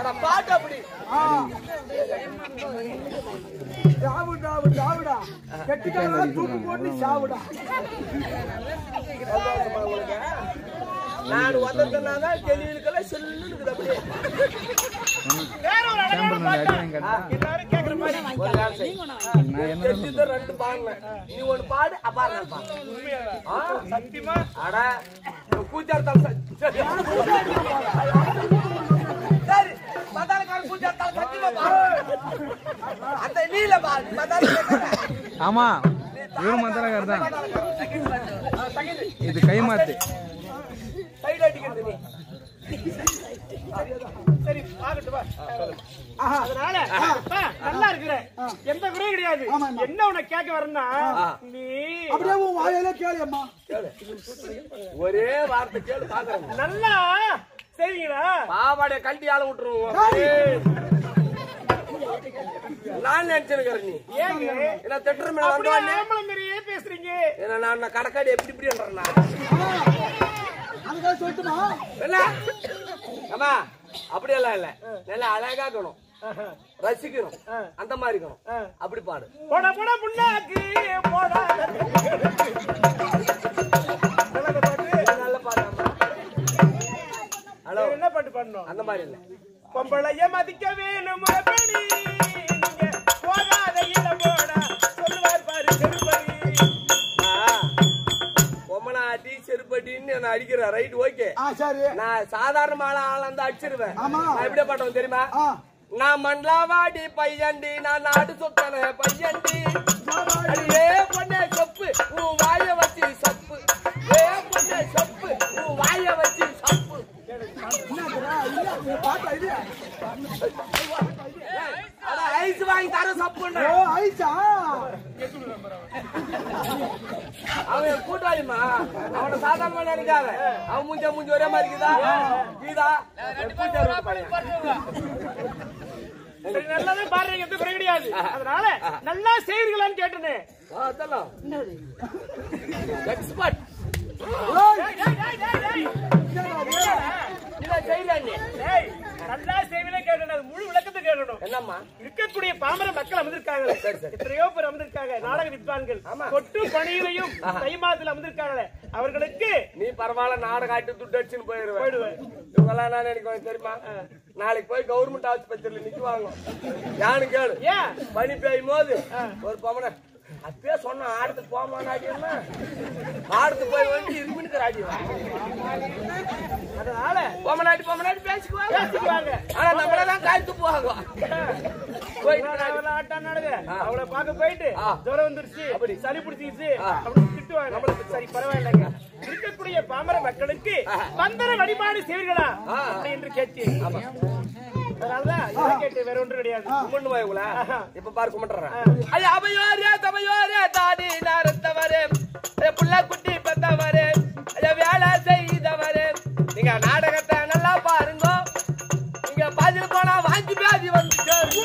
அட பாட்டு அப்படி ஆ. டாவு டாவு டாவுடா கெட்டிக்காரா தூக்கு போட்டு சாவுடா சந்தோஷமா உங்களுக்கு நான் வந்ததுனாதான் கேள்விகளுக்கெல்லாம் சொல்லுன்னு இருக்குது அப்படியே வேற ஒரு அழகான பாட்டா எல்லாரும் கேக்குற மாதிரி ஒரு வேலை செய். தெரிஞ்சது ரெண்டு பாடினேன் நீ ஒண்ணு பாடு அப்பா நான் பாடு ஆ? சத்தியமா அட பூஜார்த்தால் சரி சரி மதாலக்கார பூஜார்த்தால் சத்தியமா பாடு அந்த நீல பாடு மதால ஆமா இவரு மந்தரகார் தான் இது கை மாத்து சைடு அடிக்கிறது நீ சரி ஆகட்டும் வா. அதனால அப்பா, நல்லா இருக்கிற எந்த குறையும் கிடையாது என்ன உனக்கு கேட்க வரேன்னா நீ அப்படியே உன் வாயில கேளு அம்மா கேளு. ஒரே வார்த்தை கேளு பாக்குறேன் நல்லா சரிங்களா பாவாடைய கழட்டி ஆள விட்டுருவோம் நான் நினைச்சிருக்கிறேன் நீ ஏங்க என்ன திட்டுற மேல அப்படியே வந்தோடனே ஆம்பளை மாதிரியே பேசுறீங்க என்ன நான் கடக்காடி எப்படி இப்படின்றேன் அதுக்காக சொல்லட்டுமா என்ன அம்மா அப்படியெல்லாம் இல்ல நல்லா அழகா இருக்கணும் ரசிக்கணும் அந்த மாதிரி இருக்கணும் அப்படி பாடு போட போட புண்ணாக்கு போட நல்ல பாட்டு நல்ல பாடு அம்மா ஹலோ வேற என்ன பாட்டு பண்ணணும் அந்த மாதிரி இல்ல பொம்பளைய மதிக்க வேணும் முறைப்படி நீங்க போகாத இடம் போட சொல்லுவார் பாரு செருப்படி பொம்மனாட்டி செருப்பட்டின்னு என்ன அடிக்கிற ரைட் ஓகே ஆ சரி நான் சாதாரண ஆள ஆள வந்து அடிச்சிருவேன் ஆமா. நான் எப்படியே பாட்டோம் தெரியுமா ஆ நான் மண்டலாவாடி பையண்டி நான் நாடு சொத்தன பையண்டி அடியே பொண்ணே சொப்பு உன் வாய வச்சு சப்பு ஏ பொண்ணே சொப்பு உன் வாய வச்சு சப்பு என்னதுடா இல்ல நீ பாத்தா இது அட ஐஸ் வாங்கி தர சப்புன்ற ஓ ஐசா அவன் என் கூட்டாளிமா அவனை சாதாரணமா நினைக்காத அவன் மூஞ்ச மூஞ்சி ஒரே மாதிரி இருக்குதா கீதா என் கூட்டாளி ஒரு பையன் சரி நல்லாவே பாடுறீங்க எந்த குறை கிடையாது அதனால நல்லா செய்வீங்களான்னு கேட்டேனே ஆ, அதெல்லாம் எக்ஸ்பர்ட் இதை செய்யல நீ டேய், நல்லா செய்வீங்களே கேட்டேன் அது முழு விளக்கத்தை கேட்கணும் என்னம்மா இருக்கக்கூடிய பாமர மக்கள் அமர்ந்திருக்காங்க எத்தனையோ பேர் அமர்ந்திருக்காங்க நாடக வித்வான்கள் கொட்டு பணியிலையும் தை மாதத்தில் அமர்ந்திருக்காங்களே அவர்களுக்கு நீ பரவாயில்ல நாடகம் ஆட்டி துட்டு அடிச்சுன்னு போயிருவேன் போயிடுவேன். இவங்கெல்லாம் என்ன நினைக்குவாங்க தெரியுமா நாளைக்கு போய் கவர்மெண்ட் ஆஸ்பத்திரியில நிக்குவாங்க யானு கேளு ஏன் பனி பெய்யும் போது ஒரு பவன அப்பயே சொன்ன ஆடத்துக்கு போமான்னு ஆடினா ஆடத்துக்கு போய் வந்து இருமினுக்கிற ஆடி அதனால பொம்மனாடி பொம்மனாடி பேசிக்குவாங்க பேசிக்குவாங்க. ஆனா நம்மளதான் காய்த்து போவாங்க போய் அவளை ஆட்டம் நாடுக அவளை பார்க்க போயிட்டு ஆ. ஜுரம் வந்துருச்சு அப்படி. சளி பிடிச்சிருச்சு ஆ. அப்படின்னு திட்டுவாங்க சரி பரவாயில்லைங்க இருக்கக்கூடிய பாமர மக்களுக்கு மந்திர வழிபாடு செய்வீர்களா ஆ. அப்படி என்று கேட்டேன் அதனாலதான் இதை கேட்டு வேற ஒன்றும் கிடையாது கும்பிட்டு போய்ங்களா இப்ப பாரு கும்பிட்டுறேன் ஐயா அவையோரே தவையோரே தாடி நேரத்தவரே புள்ள குட்டி பெத்தவரே ஐயா வேலை செய்தவரே நீங்க நாடகத்தை நல்லா பாருங்க நீங்க பாதியில் போனா வாங்கி வியாதி வந்து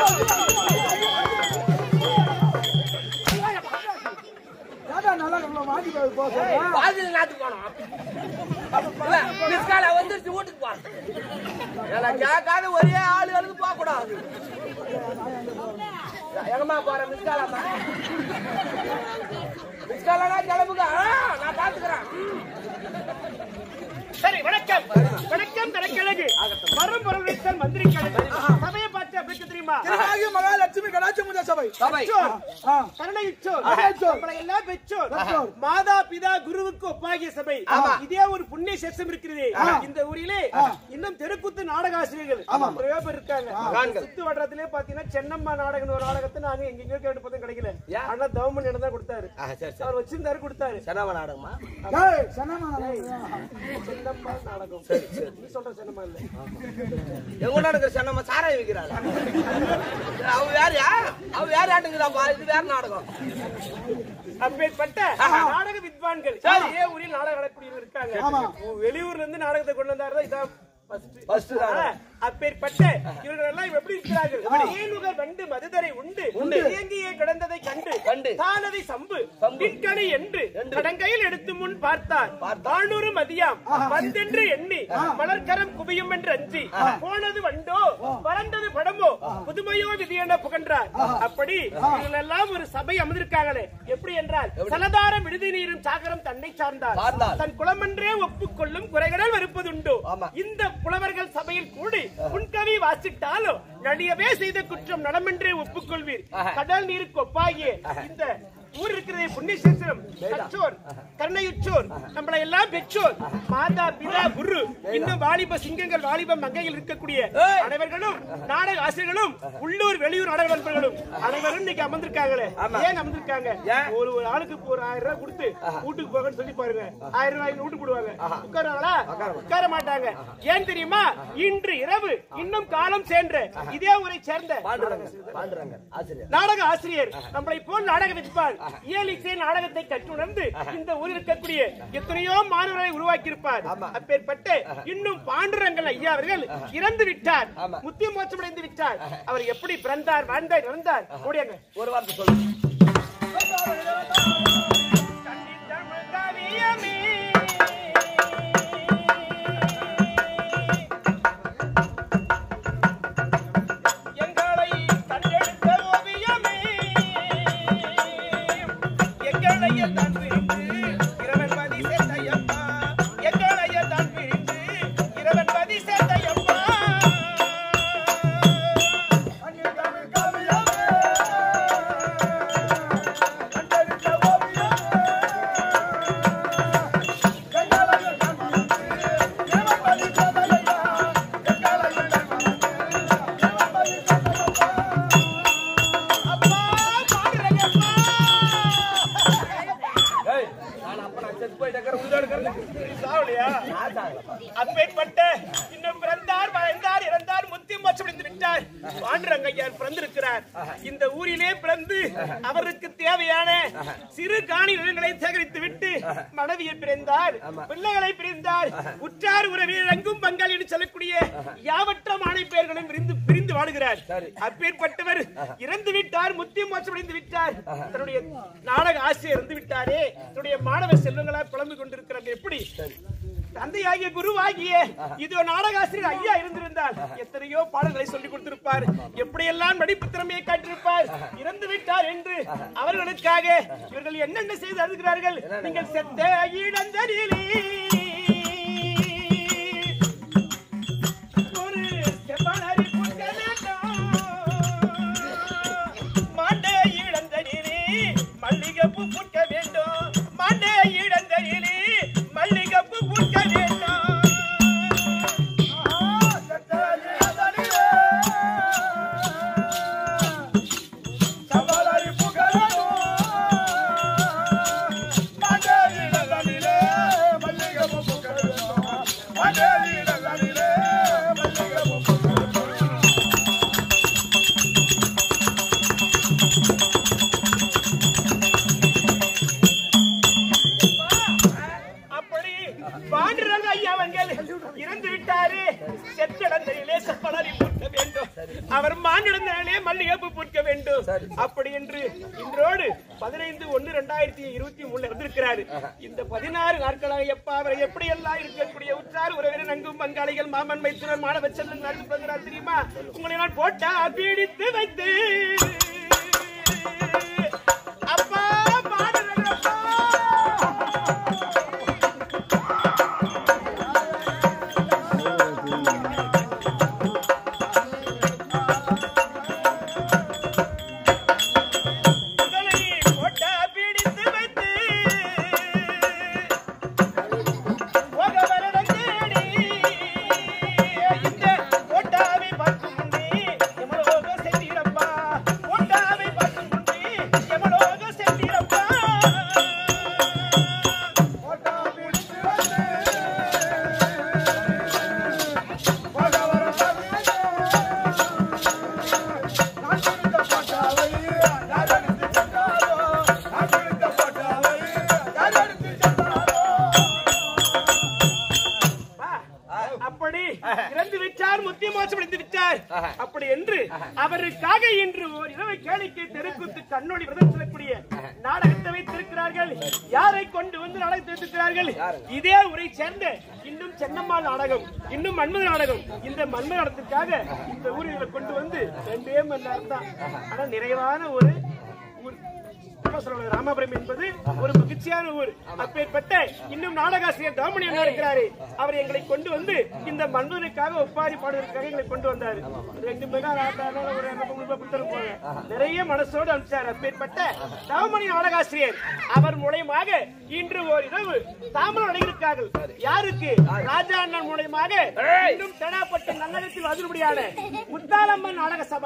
ஏடா நல்லா நம்ம வாங்கி போய் போ சொல்றா பாதியில் நாட்டுக்கு போனோம் இல்ல, மிஸ்கால வந்துருச்சு வீட்டுக்கு போ எனக்கு கேட்காத ஒரே ஆளுகளுக்கு போக கூடாது எங்கம்மா போற மிஸ்காலம்மா மிஸ்காலனா கிளம்புங்க ஆ, நான் பாத்துக்கிறேன் சரி வணக்கம் வணக்கம் தனக்கிழகு வரும் பொருள் வைத்தல் மந்திரி கழகு சபையை பார்த்து அப்படி தெரியுமா திருவாகி மகாலட்சுமி கடாட்சி முதல் சபை சபை பெற்றோர், ஆ கருணை இச்சோர், இச்சோர். நம்மளை எல்லாம் பெற்றோர். பெற்றோர். மாதா பிதா குருவுக்கு ஒப்பாகிய சபை இதே ஒரு புண்ணிய சேஷம் இருக்கிறது இந்த ஊரிலே இன்னும் தெருக்கூத்து நாடக ஆசிரியர்கள் நிறைய பேர் இருக்காங்க மகான்கள். சுத்து வட்டத்திலே பாத்தீங்கன்னா சென்னம்மா நாடகம் ஒரு நாடகத்தை நாங்க எங்கெங்கயோ கேட்டு பார்த்தா கிடைக்கல ஏன்? ஆனா தவமன் இடம் தான் கொடுத்தாரு ஆ, சரி சரி அவர் வச்சிருந்தாரு கொடுத்தாரு சென்னவ நாடகமா டேய் சனமா சென்னம்மா நாடகம் நீ சொல்ற சென்னம்மா இல்ல எங்க நடக்கிற சென்னம்மா சாராயம் விற்கிறாள் அவ வேறயா அவ வேற ஆட்டுங்கிறாப்பா இது வேற நாடகம் அப்பேற்பட்ட நாடக வித்வான்கள் இதே ஊரில் நாடக நடக்கூடியவங்க இருக்காங்க வெளியூர்ல இருந்து நாடகத்தை கொண்டு வந்தாரு இதான் first. First தான். ஆ, அப்பேற்பட்ட இவர்கள் எல்லாம் எப்படி இருக்கிறார்கள் ஏனுகர் வண்டு மதுதரை உண்டு உண்டு இயங்கியே கிடந்ததை கண்டு கண்டு. தானதை சம்பு சம்பு. பின்கணி என்று கடங்கையில் எடுத்து முன் பார்த்தார் தானூறு மதியாம் வந்தென்று எண்ணி மலர்கரம் குவியும் என்று அஞ்சி போனது வண்டோ வளர்ந்தது படமோ புதுமையோ விதி என புகன்றார் அப்படி இவர்கள் எல்லாம் ஒரு சபை அமர்ந்திருக்காங்களே எப்படி என்றால் சலதாரம் விடுதி நீரும் சாகரம் தன்னை சார்ந்தார் சார்ந்தார். தன் குலமன்றே ஒப்புக்கொள்ளும் குறைகடல் வருப்பதுண்டோ ஆமா. இந்த புலவர்கள் சபையில் கூடி புன்கவி வாசிட்டாலும் நடியவே செய்த குற்றம் நடமென்றே ஒப்புக்கொள்வீர் கடல் நீருக்கு ஒப்பாகிய இந்த ஊர் இருக்கிறதே புண்ணியசேத்திரம் கற்றோர் கருணையுற்றோர் நம்மளை எல்லாம் பெற்றோர் மாதா பிதா குரு இன்னும் வாலிப சிங்கங்கள் வாலிப மங்கையில் இருக்கக்கூடிய ஏய். அனைவர்களும் நாடக ஆசிரியர்களும் உள்ளூர் வெளியூர் நாடக நண்பர்களும் அனைவரும் இன்னைக்கு அமர்ந்திருக்காங்களே ஏன் அமர்ந்திருக்காங்க ஏன்? ஒரு ஒரு ஆளுக்கு இப்போ ஒரு ஆயிரம் ரூபாய் கொடுத்து வீட்டுக்கு போகன்னு சொல்லி பாருங்க ஆயிரம் ரூபாய் வீட்டுக்கு போடுவாங்க உட்காருவாங்களா உட்கார மாட்டாங்க ஏன் தெரியுமா இன்று இரவு இன்னும் காலம் சென்ற இதே ஊரை சேர்ந்த பாண்டுறாங்க பாண்டுறாங்க ஆசிரியர் நாடக ஆசிரியர் நம்மளை போல் நாடக விற்பார் இயலிசை நாடகத்தை கற்றுணர்ந்து இந்த ஊரில் இருக்கக்கூடிய எத்தனையோ மாணவர்களை உருவாக்கி இருப்பார் அப்பேற்பட்ட இன்னும் பாண்டுரங்கல் ஐயா அவர்கள் இறந்து விட்டார் ஆமா. முத்திய மோட்சம் அடைந்து விட்டார் அவர் எப்படி பிறந்தார் வாழ்ந்தார் இறந்தார் ஓடியாங்க ஒரு வார்த்தை சொல்லு எங்களை கண்டெடுத்த ஓவியமே எங்களைய தான் பிரிந்து இரவன் பதி சேர்த்தையப்பா எங்களைய தான் பிரிந்து இரவன் பதி சேர்த்தையப்பா அப்பா பாடுறேங்கப்பா ஏய் நான் அப்ப நான் செத்து போயிட்டேன் உள்ள எடுக்கிறது சாவலையா நான் சாகலப்பா. அப்பேற்பட்ட இன்னும் பிறந்தார் வாழ்ந்தார் இறந்தார் முத்தி மோட்சமடைந்து விட்டார் பாண்டுரங்கையார் பிறந்திருக்கிறார் இந்த ஊரிலே பிறந்து அவருக்கு தேவையான சிறு காணி நிலங்களை சேகரித்து விட்டு மனைவியை பிறந்தார் பிள்ளைகளை பிரிந்தார் உற்றார் உறவில் எங்கும் பங்காளி என்று சொல்லக்கூடிய யாவற்ற மானை பெயர்களும் விரிந்து பிரிந்து வாழுகிறார் அப்பேற்பட்டவர் இறந்து விட்டார் முத்தி மோட்சமடைந்து விட்டார் தன்னுடைய நாடக ஆசிரியர் இறந்து விட்டாரே தன்னுடைய மாணவ செல்வங்களால் புலம்பிக் கொண்டிருக்கிறார் எப்படி தந்தையாகிய குருவாகிய இது ஒரு நாடகாசிரியர் ஐயா இருந்திருந்தால் எத்தனையோ பாடல்களை சொல்லிக் கொடுத்திருப்பார் எப்படியெல்லாம் நடிப்பு திறமையை காட்டியிருப்பார் இறந்து விட்டார் என்று அவர்களுக்காக இவர்கள் என்னென்ன செய்து அழுகிறார்கள் நீங்கள் செத்த இழந்தரிலே ஒரு செவ்வனரி புற்க வேண்டும். மாண்டே இழந்தரிலே மல்லிகைப்பூ புற்க வேண்டும் மாண்டே இழந்தரிலே மல்லிகைப்பூ புற்க வேண்டும் அப்படி பாண்டுரங்க ஐயா அவர்கள் இறந்து விட்டாரு செத்தடந்தையிலே செப்பலாரி பூர்க்க வேண்டும் அவர் மானிடந்தாலே மல்லிகைப்பூ பூர்க்க வேண்டும் அப்படி என்று இன்றோடு பதினைந்து ஒன்னு ரெண்டாயிரத்தி இருபத்தி மூணுல இருந்திருக்கிறாரு இந்த பதினாறு நாட்களாக எப்ப அவரை எப்படி எல்லாம் இருக்கக்கூடிய உற்றார் உறவினர் நங்கும் பங்காளிகள் மாமன் மைத்துனர் மாணவ செல்வன் நடந்து போகிறார் தெரியுமா உங்களை நான் போட்டா பீடித்து வைத்து அப்பா பாடுறேன் அப்பா உங்களை போட்டா பிடித்து வைத்து போக வரடம் தேடி இந்த போட்டாவை பார்க்கும் முன்னே எவ்வளவோ செய்தீரப்பா போட்டாவை பார்க்கும் முன்னே அப்படி இறந்து விட்டார் முத்திய மோட்சம் அடைந்து விட்டார் அப்படி என்று அவருக்காக இன்று ஒரு இரவு கேளிக்கை தெருக்கூத்து கண்ணொளி விரதம் செல்லக்கூடிய நாடகத்தை வைத்திருக்கிறார்கள் யாரை கொண்டு வந்து நாடகத்தை வைத்திருக்கிறார்கள் இதே ஊரை சேர்ந்த இன்னும் சென்னம்மாள் நாடகம் இன்னும் மன்மத நாடகம் இந்த மன்மத நாடகத்திற்காக இந்த ஊரில் கொண்டு வந்து ரெண்டே மணி நேரம் தான் ஆனா நிறைவான ஒரு ஊர் என்ன சொல்றது, ராமபுரம் என்பது ஒரு மகிழ்ச்சியான ஊர் அப்பேற்பட்ட இன்னும் நாடகாசிரியர் தாமணி அண்ணா இருக்கிறாரு அவர் எங்களை கொண்டு வந்து இந்த மன்னனுக்காக ஒப்பாரி பாடுவதற்காக எங்களை கொண்டு வந்தாரு ரெண்டு மணி நேரம் ஆட்டானால ஒரு இரநூறு முந்நூறு ரூபாய் கொடுத்துட்டு போங்க நிறைய மனசோடு அனுப்பிச்சார் அப்பேற்பட்ட தாமணி நாடகாசிரியர் அவர் மூலயமாக இன்று ஒரு இரவு தாமரை அடைகிறார்கள் யாருக்கு ராஜா அண்ணன் மூலயமாக இன்னும் தெனாப்பட்டு நல்லகத்தில் அதிர்படியான முத்தாலம்மன் நாடக சபை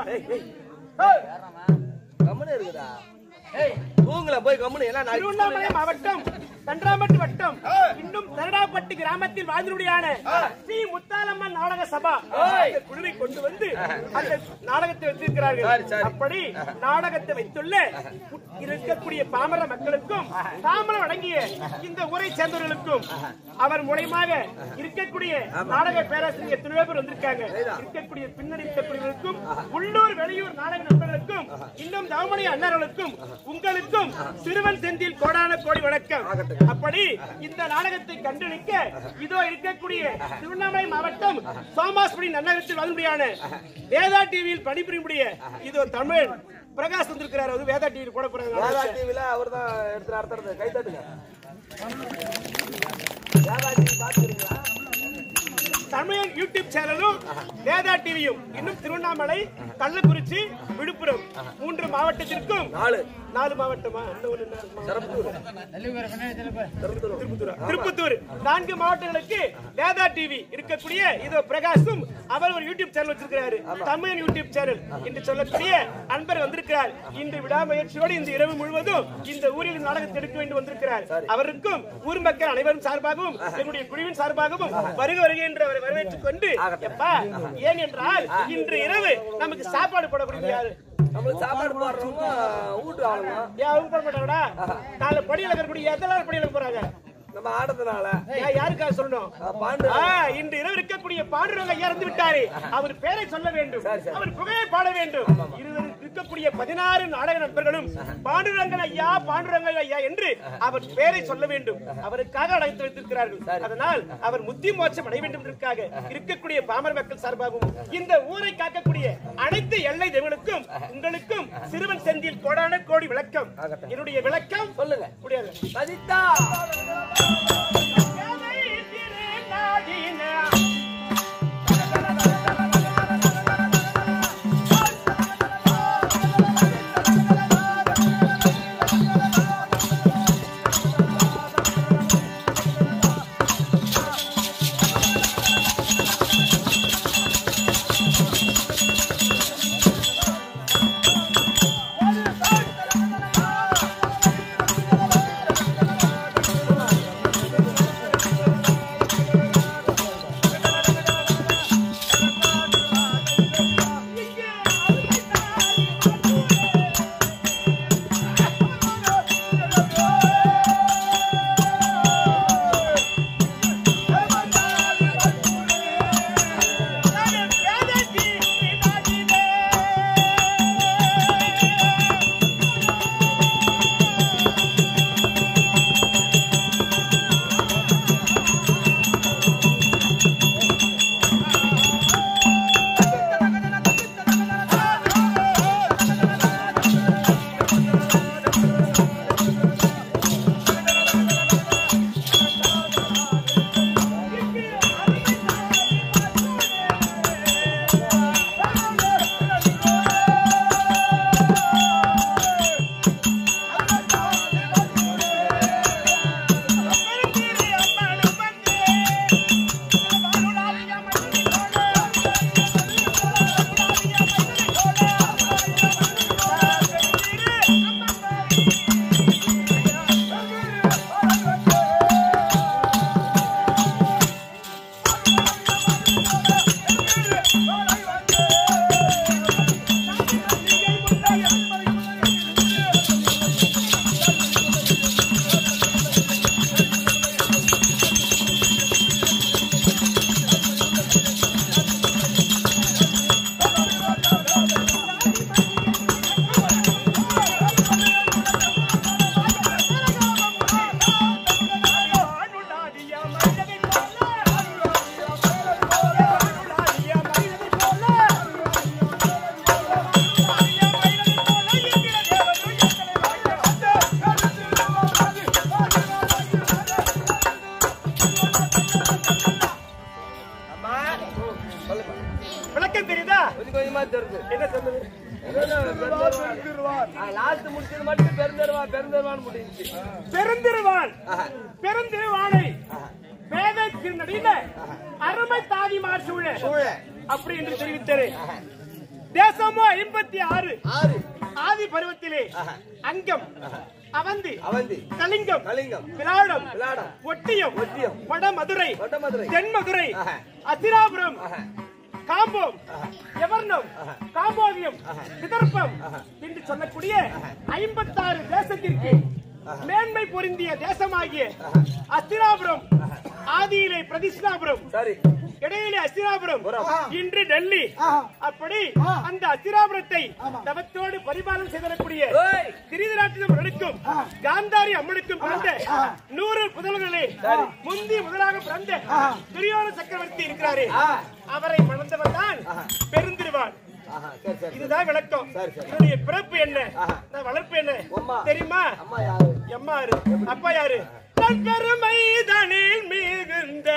கம்முனு இருக்குதா தூங்கல போய் கம்முனு எல்லாம் நான் திருவண்ணாமலை மாவட்டம் தன்றாம்பட்டு வட்டம் இன்னும் தரடாப்பட்டு கிராமத்தில் வாழ்ந்துடியான ஸ்ரீ முத்தாலம்மன் நாடக சபா அந்த குழுவை கொண்டு வந்து அந்த நாடகத்தை சரி, வைத்திருக்கிறார்கள் சரி. அப்படி நாடகத்தை வைத்துள்ள இருக்கக்கூடிய பாமர மக்களுக்கும் தாமரம் அடங்கிய இந்த ஊரை சேர்ந்தவர்களுக்கும் அவர் மூலயமாக இருக்கக்கூடிய நாடக பேராசிரியர் எத்தனையோ பேர் வந்திருக்காங்க இருக்கக்கூடிய பின்னணி இருக்கக்கூடியவர்களுக்கும் உள்ளூர் வெளியூர் நாடக நண்பர்களுக்கும் இன்னும் தவமணி அண்ணர்களுக்கும் உங்களுக்கும் சிறுவன் செந்தில் கோடான கோடி வணக்கம் அப்படி இந்த நாடகத்தை கண்டுபிடிக்க இதோ இருக்கக்கூடிய திருவண்ணாமலை மாவட்டம் சோமாஸ்படி நன்னகரத்தில் வந்தபடியான வேதா டிவியில் பணிபுரியும்படிய இதோ தமிழ் பிரகாஷ் வந்திருக்கிறார் அது வேதா டிவியில் போட வேதா போறாங்க டிவில அவர் தான் எடுத்து நடத்துறது கை தட்டுங்க வேதா டிவி பாத்துக்கிறீங்களா தமிழ் யூடியூப் சேனலும் வேதா டிவியும் இன்னும் திருவண்ணாமலை கள்ளக்குறிச்சி விழுப்புரம் மூன்று மாவட்டத்திற்கும் நாலு நாலு மாவட்டமா இன்னும் ஒண்ணு என்ன இருக்குமா? திருப்பத்தூர் திருப்பத்தூர் திருப்பத்தூர் நான்கு மாவட்டங்களுக்கு வேதா டிவி இருக்கக்கூடிய இதோ பிரகாஷும் அவர் ஒரு யூடியூப் சேனல் வச்சிருக்கிறாரு தமிழ் யூடியூப் சேனல் என்று சொல்லக்கூடிய அன்பர் வந்திருக்கிறார் இன்று விடாமுயற்சியோடு இந்த இரவு முழுவதும் இந்த ஊரில் நாடகத்தை எடுக்க வேண்டும் வந்திருக்கிறார் அவருக்கும் ஊர் மக்கள் அனைவரும் சார்பாகவும் எங்களுடைய குழுவின் சார்பாகவும் வருக வருக என்று அவரை வரவேற்றுக் கொண்டு எப்பா ஏன் என்றால் இன்று இரவு நமக்கு சாப்பாடு போடக்கூடிய யாரு நம்மளுக்கு சாப்பாடு போடுறவங்க வீட்டு ஆளுங்க ஏன் அவங்க போட மாட்டாங்கடா நாலு படியில் இருக்கக்கூடிய எத்தனை படியில் போறாங்க நம்ம ஆடுறதுனால ஏன் யாருக்காக சொல்லணும் பாண்டு ஆ, இன்று இரவு இருக்கக்கூடிய பாண்டுரங்க ஐயா இறந்து விட்டாரே அவர் பெயரை சொல்ல வேண்டும் அவர் புகழை பாட வேண்டும் இருவர் இருக்கக்கூடிய பதினாறு நாடக நண்பர்களும் பாண்டுரங்கன் ஐயா பாண்டுரங்கன் ஐயா என்று அவர் பெயரை சொல்ல வேண்டும் அவருக்காக அழைத்து வைத்திருக்கிறார்கள் அதனால் அவர் முத்தி மோட்சம் அடைய வேண்டும் என்பதற்காக இருக்கக்கூடிய பாமர் மக்கள் சார்பாகவும் இந்த ஊரை காக்கக்கூடிய அனைத்து எல்லை தெய்வங்களுக்கும் உங்களுக்கும் சிறுவன் செந்தில் கோடான கோடி விளக்கம் என்னுடைய விளக்கம் சொல்லுங்க முடியாது மதித்தா ஆ விளக்கம் தெரியுதா கொஞ்சம் கொஞ்சமா தெரியுது என்ன சொன்னது லாஸ்ட் முடிச்சது மட்டும் பெருந்தருவா பெருந்தருவான்னு முடிஞ்சுச்சு பெருந்திருவான் பெருந்திருவானை வேதத்தின் நடில அருமை தாதி மாசூழ சூழ அப்படி என்று தெரிவித்தேன் தேசமோ ஐம்பத்தி ஆறு ஆறு ஆதி பருவத்திலே அங்கம் அவந்தி அவந்தி கலிங்கம் கலிங்கம் விளாடம் விளாடம் ஒட்டியம் ஒட்டியம் வடமதுரை வடமதுரை தென்மதுரை ஆஹா. அத்திராபுரம் ஆஹா. காம்போம் எவர்ணம் காம்போவியம் விதர்ப்பம் என்று சொல்லக்கூடிய ஐம்பத்தாறு தேசத்திற்கு மேன்மை பொருந்திய தேசமாகிய அஸ்திராபுரம் ஆதியிலே பிரதிஷ்டாபுரம் சரி இடையிலே அஸ்திராபுரம் புறம். இன்று டெல்லி ஆஹா. அப்படி அந்த அஸ்திராபுரத்தை தவத்தோடு பரிபாலனம் செய்திடக்கூடிய ஏய். திரிதிராட்டினம் நடுக்கும் காந்தாரி அம்மனுக்கும் பிறந்த நூறு புதல்களே முந்தி முதலாக பிறந்த துரியோன சக்கரவர்த்தி இருக்கிறாரே ஆ. அவரை மணந்தவர் தான் பெருந்திருவான் ஆஹா சரி சரி இதுதான் விளக்கம் சரி, சரி. என்னுடைய பிறப்பு என்ன ஆஹா. நான் வளர்ப்பு என்ன அம்மா. தெரியுமா அம்மா யாரு அம்மா யாரு அப்பா யாரு பெருமை தனில் மிகுந்த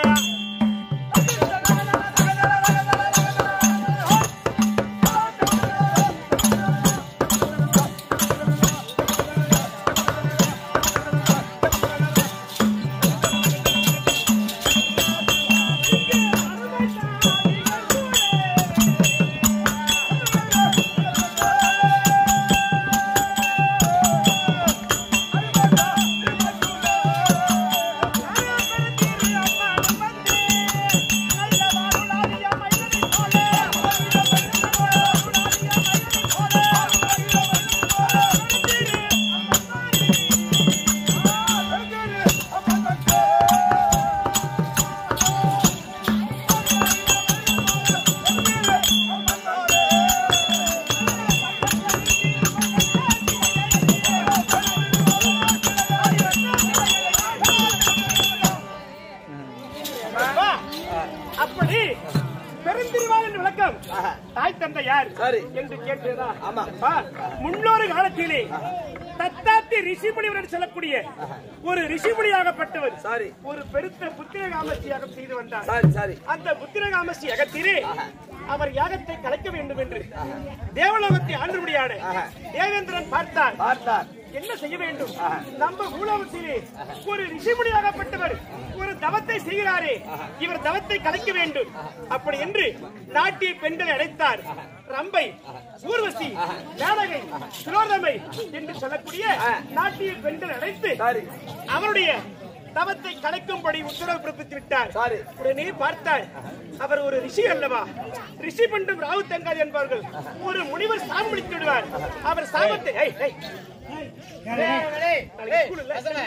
அப்பா, அப்படி பெருந்திருவாள் என்று விளக்கம் தாய் தந்தை யார் சரி. என்று கேட்டதா ஆமா. அப்பா, முன்னொரு காலத்திலே தத்தாத்தி ரிஷிமுனிவர் என்று சொல்லக்கூடிய ஒரு ரிஷிமுனியாகப்பட்டவர் சரி. ஒரு பெருத்த புத்திர காமசி யாகம் செய்து வந்தார் சரி சரி அந்த புத்திர காமசி யாகத்திலே அவர் யாகத்தை கலைக்க வேண்டும் என்று தேவலோகத்தை ஆண்டுபடியான தேவேந்திரன் பார்த்தார் பார்த்தார் என்ன செய்ய வேண்டும் நம்ம மூலவத்திலே ஒரு ரிஷிமுனியாகப்பட்டவர் ஒரு தவத்தை செய்கிறாரே இவர் தவத்தை கலைக்க வேண்டும் அப்படி என்று நாட்டிய பெண்களை அழைத்தார் ரம்பை ஊர்வசி நாடகை சுரோதமை என்று சொல்லக்கூடிய நாட்டிய பெண்கள் அழைத்து சரி அவருடைய தவத்தை கலைக்கும்படி உத்தரவு பிறப்பித்து விட்டார் சரி. உடனே பார்த்தார் அவர் ஒரு ரிஷி அல்லவா ரிஷி பண்டும் ராவு தங்காது என்பார்கள் ஒரு முனிவர் சாபம் அளித்து விடுவார் அவர் சாபத்தை ஏய், ஏய். நாளைக்கு ஸ்கூல் இல்ல?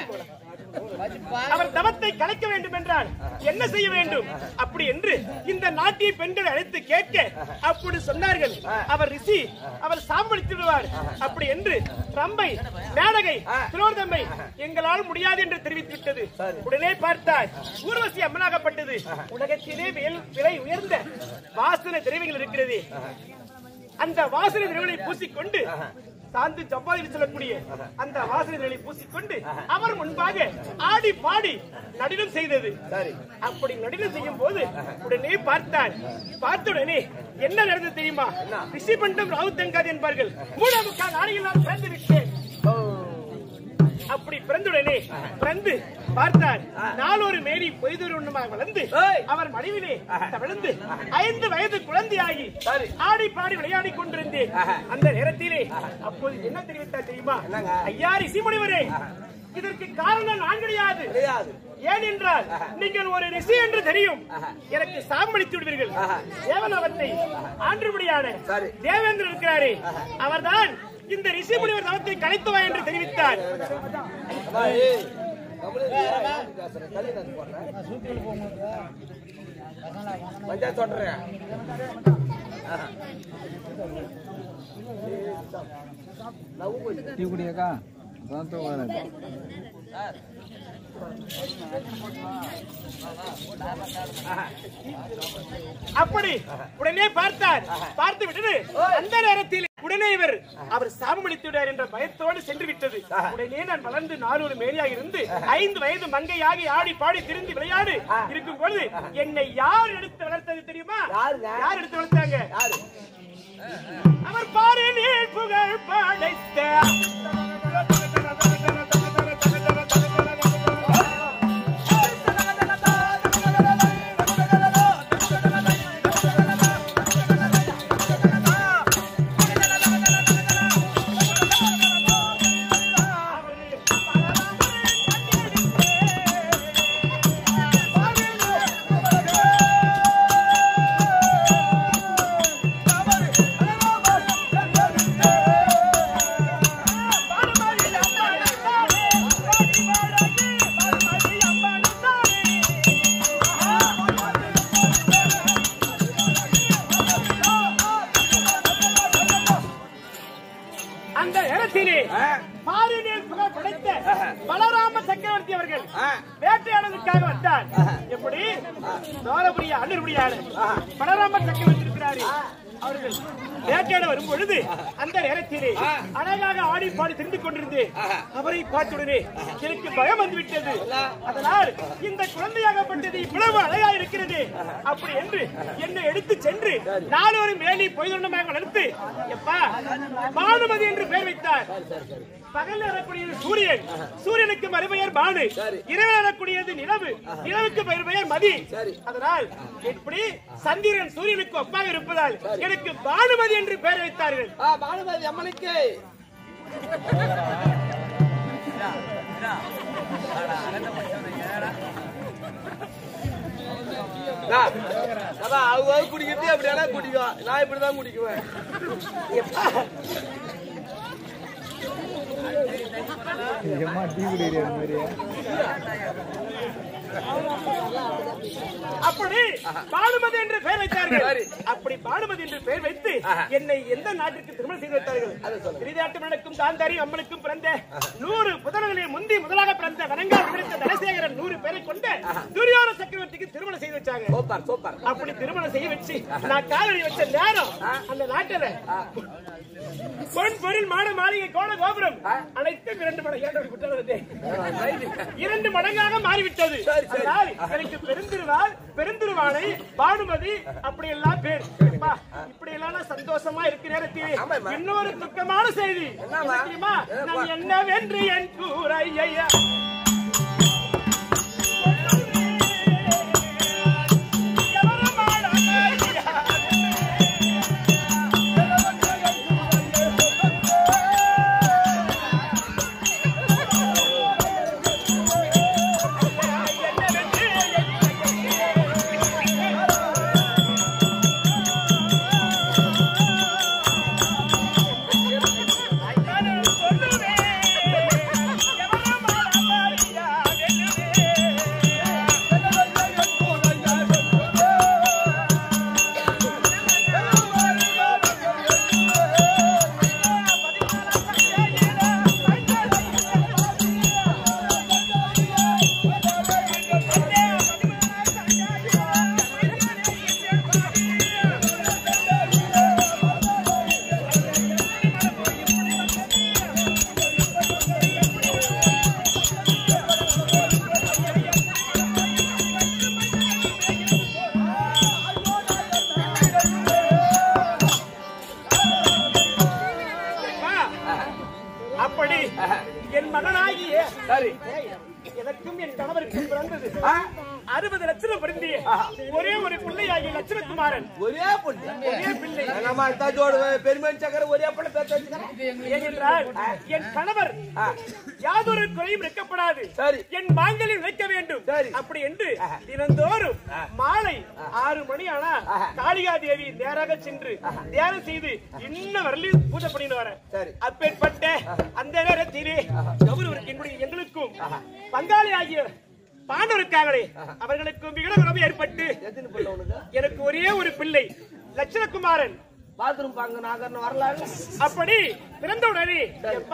அவர் தவத்தை கலைக்க வேண்டும் என்றால் என்ன செய்ய வேண்டும் அப்படி என்று இந்த நாட்டிய பெண்கள் அழைத்து கேட்க அப்படி சொன்னார்கள் அவர் ரிஷி அவர் சாம்பளித்து விடுவார் அப்படி என்று ரம்பை மேடகை திரோதம்மை எங்களால் முடியாது என்று தெரிவித்து விட்டது உடனே பார்த்தார் ஊர்வசி அம்மனாகப்பட்டது உலகத்திலே வியல்- விலை உயர்ந்த வாசன திரவியங்கள் இருக்கிறது அந்த வாசனை திரவியங்களை பூசிக்கொண்டு சாந்து சப்பாதி சொல்லக்கூடிய அந்த வாசனை திரவியங்களை பூசிக்கொண்டு அவர் முன்பாக ஆடி பாடி நடினம் செய்தது அப்படி நடினம் செய்யும் போது உடனே பார்த்தார் பார்த்த உடனே என்ன நடந்தது தெரியுமா ரிஷி பண்டம் ராவுத்தங்காது என்பார்கள் மூலமுக்கா நாளையெல்லாம் பிறந்து விட்டேன் அப்படி பிறந்துடனே பிறந்து பார்த்தார் நாளொரு மேரி பொய்தொரு ஒண்ணுமாக வளர்ந்து ஏய். அவர் மடிவிலே விழுந்து ஐந்து வயது குழந்தையாகி சரி. ஆடி பாடி விளையாடி கொண்டிருந்தேன் அந்த நேரத்திலே அப்போது என்ன தெரிவித்தார் தெரியுமா ஐயா ரிஷிமுனிவரே இதற்கு காரணம் நான் கிடையாது கிடையாது ஏனென்றால் நீங்கள் ஒரு ரிஷி என்று தெரியும் எனக்கு சாம்பளித்து விடுவீர்கள் தேவலோகத்தை ஆண்டுபடியான சரி. தேவேந்திரன் இருக்கிறாரே அவர்தான் இந்த ரிஷி முனிவர் தவத்தை கலைத்துவா என்று தெரிவித்தார் அம்மா, ஏய், கம்முனு இரு, ஏன் இப்படி பேசுற? தள்ளி நான் போடுறேன். பஞ்சாயத்து சொல்றேன். ஆஹா. லவ் போய். டீ குடியாக்கா அதான் தூக்கம் வராது அப்படி உடனே பார்த்தார் பார்த்து விட்டது அந்த நேரத்தில் உடனே இவர் அவர் சாபமளித்து விடார் என்ற பயத்தோடு சென்று விட்டது உடனே நான் வளர்ந்து நானூறு மேரியாக இருந்து ஐந்து வயது மங்கையாகி ஆடி பாடி திரிந்து விளையாடு இருக்கும் பொழுது என்னை யார் எடுத்து வளர்த்தது தெரியுமா யாருங்க? யார் எடுத்து வளர்த்தாங்க யாரு அவர் பாரு நீர் புகழ் படைத்த அந்த நேரத்திலே பாரினில் புகழ் படைத்த பலராம சக்கரவர்த்தி அவர்கள் வேட்டையாடுவதற்காக வந்தார் எப்படி தோரபுரிய அண்ணனுடையான பலராம சக்கரவர்த்தி இருக்கிறாரு அவர்கள் வேட்டையாட வரும் பொழுது அந்த நேரத்திலே அழகாக ஆடி பாடி திரிந்து கொண்டிருந்து அவரை பார்த்துடனே எனக்கு பயம் வந்துவிட்டது அதனால் இந்த குழந்தையாகப்பட்டது இவ்வளவு அழகா இருக்கிறது அப்படி என்று என்னை எடுத்து சென்று நாலொரு மேலி பொய்தொண்டமாக வளர்த்து எப்பா பானுமதி என்று பெயர் வைத்தார் பகல் வரக்கூடியது சூரியன் சூரியனுக்கு மறுபெயர் பானு இரவு வரக்கூடியது நிலவு நிலவுக்கு மறுபெயர் மதி அதனால் எப்படி சந்திரன் சூரியனுக்கு ஒப்பாக இருப்பதால் எனக்கு பானுமதி என்று பெயர் வைத்தார்கள் ஆ, பானுமதி அம்மனுக்கு நான், அதான் அவங்க அவங்க குடிக்கிறது அப்படியானா குடிக்கும் நான் இப்படிதான் குடிக்குவேன் எப்பா, நிஜமா டீ குடிக்கிற மாதிரியா அப்படி பானுமதி என்று பெயர் வைத்தார்கள் சரி. அப்படி பானுமதி என்று பெயர் வைத்து என்னை எந்த நாட்டிற்கு திருமணம் செய்து வைத்தார்கள் திரிதாட்டு மன்னனுக்கும் தாந்தாரி அம்மனுக்கும் பிறந்த நூறு புதல்களில் முந்தி முதலாக பிறந்த வணங்கா விவரித்த தனசேகரன் நூறு பேரை கொண்ட துரியோன சக்கரவர்த்திக்கு திருமணம் செய்து வச்சாங்க சூப்பர் சூப்பர் அப்படி திருமணம் செய்ய வச்சு நான் காலடி வச்ச நேரம் அந்த நாட்டுல பொன் பொருள் மாட மாளிகை கோண கோபுரம் அனைத்தும் இரண்டு மடங்கு ஏண்டோடி விட்டது வந்து. இரண்டு மடங்காக மாறிவிட்டது சரி, சரி. அதனால் எனக்கு பெருந்திருவாள் பெருந்திருவானை பானுமதி அப்படி எல்லாம் பேர் அப்பா, இப்படி எல்லாம் நான் சந்தோஷமா இருக்கிற நேரத்தில் ஆமாம்மா. இன்னொரு துக்கமான செய்தி என்னம்மா? என்ன தெரியுமா நான் என்னவென்று என் கூரை ஐயா எவரும் ஆடாமையா அப்படி என் மகனாகிய சரி எனக்கும் என் கணவருக்கும் பிறந்தது அறுபது லட்சம் பிறந்திய ஒரே ஒரு பிள்ளையாகிய லட்சுமகுமாரன் ஒரே பொண்ணு ஒரே பிள்ளை நம்ம தாஜோட பெருமை சக்கர ஒரே பொண்ணு பேச வச்சுக்கிறேன் ஏனென்றால் என் கணவர் யாதொரு குறையும் இருக்கப்படாது சரி. என் மாங்கலில் வைக்க வேண்டும் சரி. அப்படி என்று தினந்தோறும் மாலை ஆறு மணி ஆனா காளிகா தேவி நேராக சென்று தியானம் செய்து இன்ன வரலையும் பூஜை பண்ணிட்டு வரேன் சரி. அப்பேற்பட்ட அந்த நேரத்திலே கௌரவருக்கு எங்களுடைய எங்களுக்கும் பங்காளி ஆகிய பாண்டவருக்காகவே அவர்களுக்கும் விகடகுணம் ஏற்பட்டு எத்தனை பொண்ணு உனக்கு எனக்கு ஒரே ஒரு பிள்ளை லட்சணகுமாரன் பாத்ரூம் பாங்க நாகர்னு வரலாறு அப்படி பிறந்த உடனே எப்பா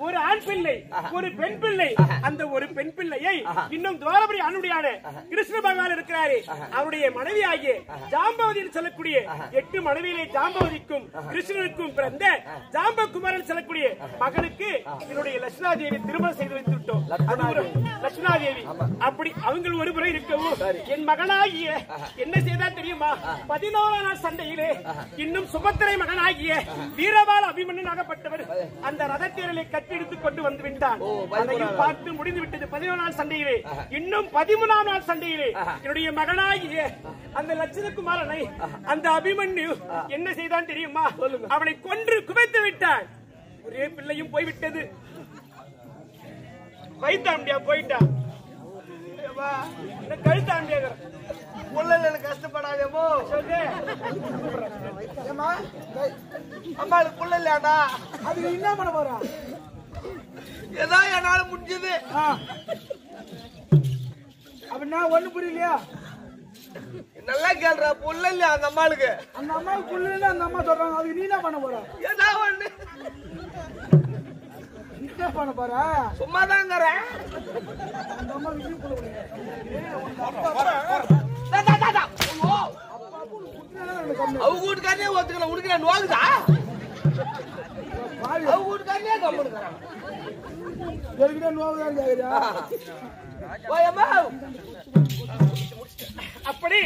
ஒரு ஆண் பிள்ளை ஒரு பெண் பிள்ளை அந்த ஒரு பெண் பிள்ளையை இன்னும் துவாரபுரி அனுடையான கிருஷ்ண பகவான் இருக்கிறாரே அவருடைய மனைவி ஆகிய ஜாம்பவதி என்று சொல்லக்கூடிய எட்டு மனைவியிலே ஜாம்பவதிக்கும் கிருஷ்ணனுக்கும் பிறந்த ஜாம்பகுமாரன் சொல்லக்கூடிய மகனுக்கு என்னுடைய லட்சுமணா தேவி திருமணம் செய்து வைத்து விட்டோம் அது ஒரு லட்சுமணா தேவி அப்படி அவங்க ஒரு முறை இருக்கவும் என் மகனாகிய என்ன செய்தா தெரியுமா பதினோராம் நாள் சண்டையிலே இன்னும் சுபத்திரை மகனாகிய வீரபால அபிமன்னனாகப்பட்டவர் அந்த ரதத்தேரலை கட்டியெடுத்துக் கொண்டு வந்து விட்டான் அதையும் பார்த்து முடிந்து விட்டது பதினோராம் நாள் சண்டையிலே இன்னும் பதிமூணாம் நாள் சண்டையிலே என்னுடைய மகனாகிய அந்த லட்சுமணகுமாரனை அந்த அபிமன்யு என்ன செய்தான் தெரியுமா அவனை கொன்று குவைத்து விட்டான் ஒரே பிள்ளையும் போய்விட்டது வைத்தாண்டியா போயிட்டான் ஏம்மா, இந்த கழுத்தாண்டியா உள்ள எனக்கு கஷ்டப்படாதேமோ சொல்லு ஏம்மா, டேய், அம்மாளுக்கு புள்ள இல்லையாடா அதுக்கு என்ன பண்ண போறா ஏதோ என்னால முடிஞ்சது ஆ. அப்படின்னா ஒண்ணு புரியலையா நல்லா கேள்ற புள்ள இல்லையா அந்த அம்மாளுக்கு அந்த அம்மாவுக்கு புள்ளுன்னு அந்த அம்மா சொல்றாங்க அதுக்கு நீ என்ன பண்ண போற ஏதோ ஒண்ணு நீ என்ன பண்ண போற சும்மா தாங்கிறேன் அந்த அம்மா விஜய் புள்ள அவங்க வீட்டுக்காரனே ஒத்துக்கல உனக்கு நான் நோக்குதா அவங்க வீட்டுக்காரனே கம்முனுக்குறான் எதுக்கிட்ட நோவுதான் கேக்குறியா ஓயம்மா அப்படி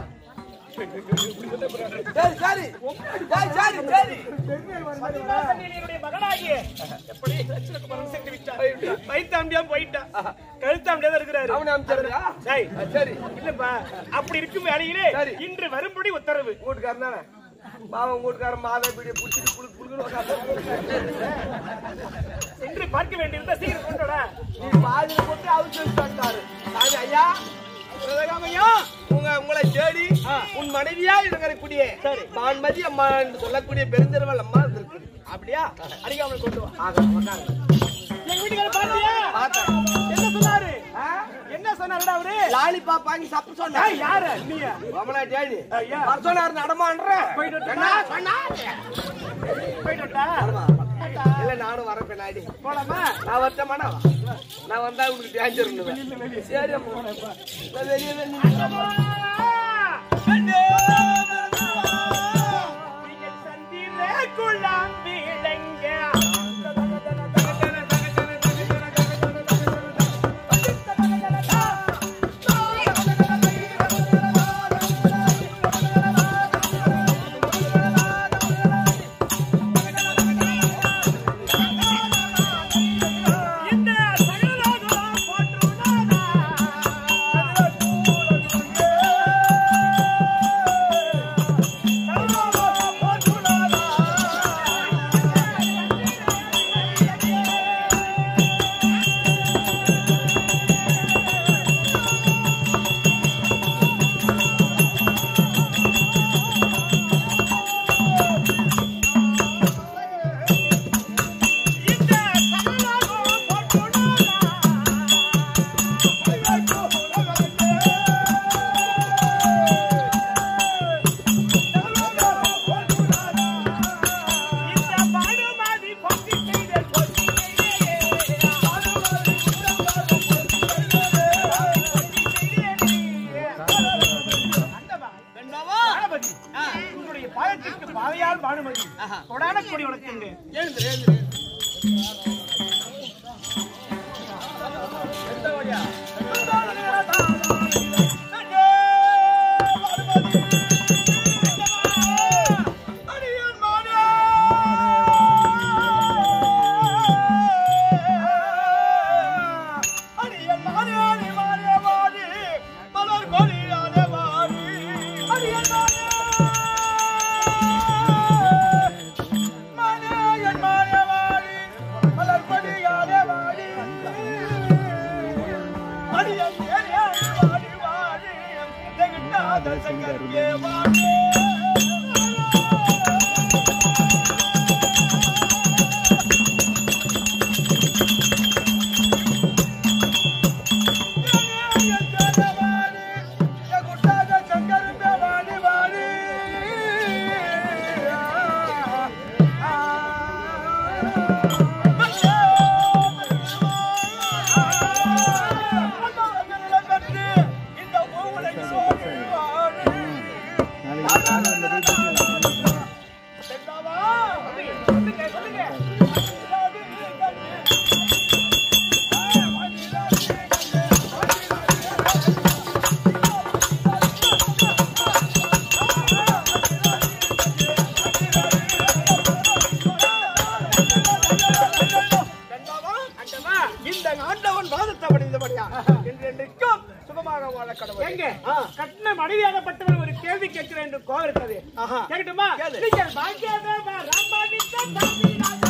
சரி சரி சரி சரி சரி பெருமையை வர மாதிரி என்னுடைய மகனாகிய எப்படி லட்சுமணகுமாரன் சென்று விட்டான் வைத்தாண்டியா போயிட்டான் கழுத்தாண்டியா தான் இருக்கிறாரு அவனை அனுப்பிச்சிருக்கா டேய், சரி இல்லப்பா அப்படி இருக்கும் வேலையிலே சரி. இன்று வரும்படி உத்தரவு வீட்டுக்காரன் தானே பாவம் வீட்டுக்காரன் மாதா பீடிய புடிச்சிட்டு புழுக்கு புழுக்குன்னு உட்கார்ந்து இன்று பார்க்க வேண்டியிருந்தா சீக்கிரம் கொண்டோடா நீ பாதியில போட்டு அவிச்சு வச்சுட்டாரு சாமி ஐயா சிவகாமையா உங்க உங்களை தேடி உன் மனைவியா இருக்கக்கூடிய சரி பான்மதி அம்மா என்று சொல்லக்கூடிய பெருந்திருவல் அம்மா இருக்கு அப்படியா அடிக்காம கொண்டு வா ஆக உட்காருங்க. எங்க வீட்டுக்கார பாத்தியா பார்த்தேன் என்ன சொன்னாரு என்ன சொன்னாருடா அவரு லாலிபாப் வாங்கி சாப்பிட சொன்னா ஏய், யாரு நீயா ரமணா டேடி ஐயா. பர்சனார் நடமான்ற போயிட்டு வரட்டா? என்ன சொன்னா போயிட்டு வரட்டா? இல்ல நானும் வரேன் பின்னாடி போலாமா நான் வரட்டேமாண்ணா நான் வந்தா உனக்கு டேஞ்சர் சரி அம்மா நான் வெளியே தான் நிக்கிறேன். நீங்கள் சந்திரே குழாம் விளங்க இந்த சகலோகம் போற்றுவதா இந்த சகலோகம் போற்றுவதா இந்த பாடுமாதி பொங்கி செய்த கொச்சியே பானுமதி உங்களுடைய பாதத்திற்கு பாதையால் பானுமதி கொடான கொடி வணக்கங்க எழுந்துரு எழுந்துரு ஆ எனக்கு கோவம் இருக்காது ஆஹா. கேட்கட்டுமா கேளு. நீங்கள் பாக்கியமே ராமானித்த தம்பி